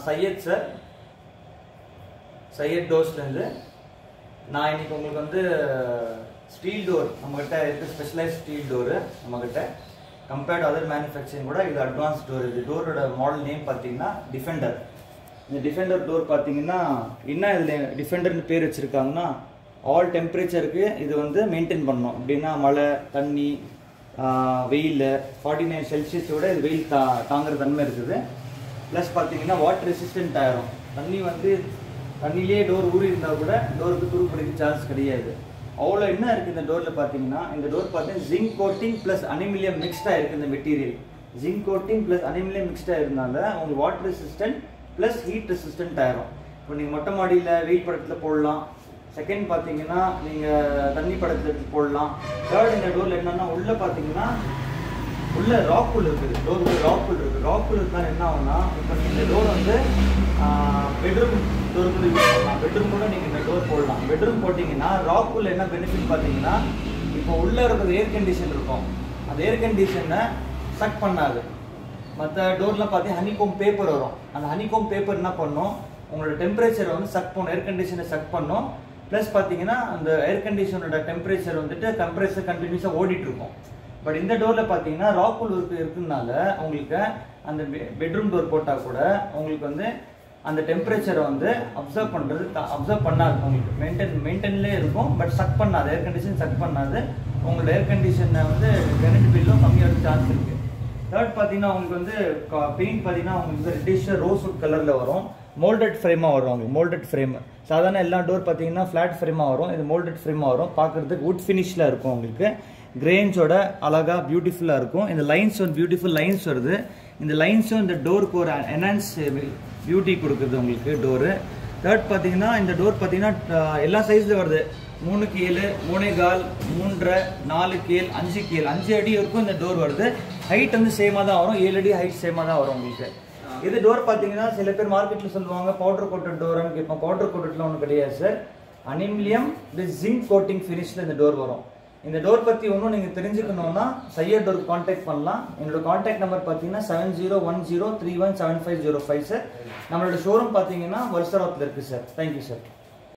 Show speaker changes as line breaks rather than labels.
Syed sir Syed டோர்ஸ்லேருந்து நான் இன்னைக்கு உங்களுக்கு வந்து ஸ்டீல் டோர் நம்மகிட்ட இருக்க ஸ்பெஷலைஸ் ஸ்டீல் டோரு நம்மகிட்ட கம்பேர்ட் அதர் மேனுஃபேக்சரிங் கூட இது அட்வான்ஸ் டோர் இது டோரோட மாடல் நேம் பார்த்தீங்கன்னா டிஃபெண்டர் இந்த டிஃபெண்டர் டோர் பார்த்தீங்கன்னா என்ன இதில் டிஃபெண்டர்னு பேர் வச்சுருக்காங்கன்னா ஆல் டெம்பரேச்சருக்கு இது வந்து மெயின்டைன் பண்ணணும் எப்படின்னா மழை தண்ணி வெயில் ஃபார்ட்டி நைன் செல்சியஸோட இது வெயில் தா தாங்குற தன்மை இருக்குது ப்ளஸ் பார்த்தீங்கன்னா வாட்டர் ரெசிஸ்டன்ட் ஆயிரும் தண்ணி வந்து தண்ணியிலே டோர் ஊறி இருந்தால் கூட டோருக்கு துருப்பிடிக்க சான்ஸ் கிடையாது அவ்வளோ என்ன இருக்குது இந்த டோரில் பார்த்தீங்கன்னா இந்த டோர் பார்த்தீங்கன்னா ஜிங்க் கோட்டிங் ப்ளஸ் அனிமிலியம் மிக்ஸ்டாக இருக்குது இந்த material zinc coating plus aluminium மிக்ஸ்டாக இருந்தால உங்களுக்கு water resistant plus heat resistant ஆயிரும் இப்போ நீங்கள் மொட்டை மாடியில் வெயில் படத்தில் போடலாம் செகண்ட் பார்த்தீங்கன்னா நீங்கள் தண்ணி படத்தில் எடுத்து போடலாம் தேர்ட் இந்த டோரில் என்னன்னா உள்ளே பார்த்தீங்கன்னா உள்ள ராக்குள் இருக்குது டோருக்கு ராக்குள் இருக்குது ராக்குள் இருந்தால் என்ன ஆகும்னா இப்போ இந்த டோர் வந்து பெட்ரூம் டோர் கூட யூஸ் பண்ணலாம் பெட்ரூம் கூட நீங்கள் இந்த டோர் போடலாம் பெட்ரூம் போட்டிங்கன்னா ராக்குள் என்ன பெனிஃபிட் பார்த்தீங்கன்னா இப்போ உள்ளே இருக்கிற ஏர் கண்டிஷன் இருக்கும் அந்த ஏர் கண்டிஷனை சக் பண்ணாது மற்ற டோர்லாம் பார்த்தீங்கன்னா ஹனிகோம் பேப்பர் வரும் அந்த ஹனிகோம் பேப்பர் என்ன பண்ணும் உங்களோட டெம்பரேச்சரை வந்து சக் பண்ணும் ஏர் கண்டிஷனை சக் பண்ணும் ப்ளஸ் பார்த்தீங்கன்னா அந்த ஏர் கண்டிஷனோட டெம்பரேச்சர் வந்துட்டு கம்ப்ரேசர் கண்டினியூஸாக ஓடிட்டு இருக்கும் பட் இந்த டோரில் பார்த்தீங்கன்னா ராக்குல் இருக்கு இருக்குனால உங்களுக்கு அந்த பெட்ரூம் டோர் போட்டால் கூட உங்களுக்கு வந்து அந்த டெம்பரேச்சரை வந்து அப்சர்வ் பண்ணுறது அப்சர்வ் பண்ணாது உங்களுக்கு மெயின்டைன் மெயின்டைன்லேயே இருக்கும் பட் சக் பண்ணாது ஏர் கண்டிஷன் சக் பண்ணாது உங்களோட ஏர் கண்டிஷனை வந்து கரண்ட் பில்லும் கம்மியாக சான்ஸ் இருக்குது தேர்ட் பார்த்தீங்கன்னா உங்களுக்கு வந்து பெயிண்ட் பார்த்தீங்கன்னா உங்களுக்கு ரெட்டிஷ் ரோஸ்வுட் கலரில் வரும் மோல்டட் ஃப்ரேமாக வரும் உங்களுக்கு மோல்டட் ஃப்ரேம் சாதாரண எல்லா டோர் பார்த்தீங்கன்னா ஃப்ளாட் ஃப்ரேமாக வரும் இது மோல்டட் ஃப்ரேமாக வரும் பார்க்குறதுக்கு வுட் ஃபினிஷில் இருக்கும் உங்களுக்கு கிரேன்ஸோட அழகாக பியூட்டிஃபுல்லாக இருக்கும் இந்த லைன்ஸ் வந்து பியூட்டிஃபுல் லைன்ஸ் வருது இந்த லைன்ஸும் இந்த டோருக்கு ஒரு என்ஹான்ஸ் பியூட்டி கொடுக்குது உங்களுக்கு டோரு தேர்ட் பார்த்தீங்கன்னா இந்த டோர் பார்த்தீங்கன்னா எல்லா சைஸில் வருது மூணுக்கு ஏழு மூணே கால் மூன்றரை நாலு கேல் அஞ்சு கேல் அஞ்சு அடி வரைக்கும் இந்த டோர் வருது ஹைட் வந்து சேமாக தான் வரும் ஏழு அடி ஹைட் சேமாக தான் வரும் உங்களுக்கு இது டோர் பார்த்தீங்கன்னா சில பேர் மார்க்கெட்டில் சொல்லுவாங்க பவுடர் கோட்டட் டோர்னு கேட்போம் பவுடர் கோட்டட்லாம் ஒன்றும் கிடையாது sir aluminium with zinc coating ஃபினிஷில் இந்த டோர் வரும் இந்த டோர் பற்றி ஒன்றும் நீங்கள் தெரிஞ்சுக்கணுன்னா சையர் டோர் காண்டாக்ட் பண்ணலாம் என்னோட காண்டாக்ட் நம்பர் பார்த்தீங்கன்னா seven zero one zero three one seven five zero five sir நம்மளோட ஷோரூம் பார்த்தீங்கன்னா வல்சராத்தில் இருக்குது சார் தேங்க்யூ சார்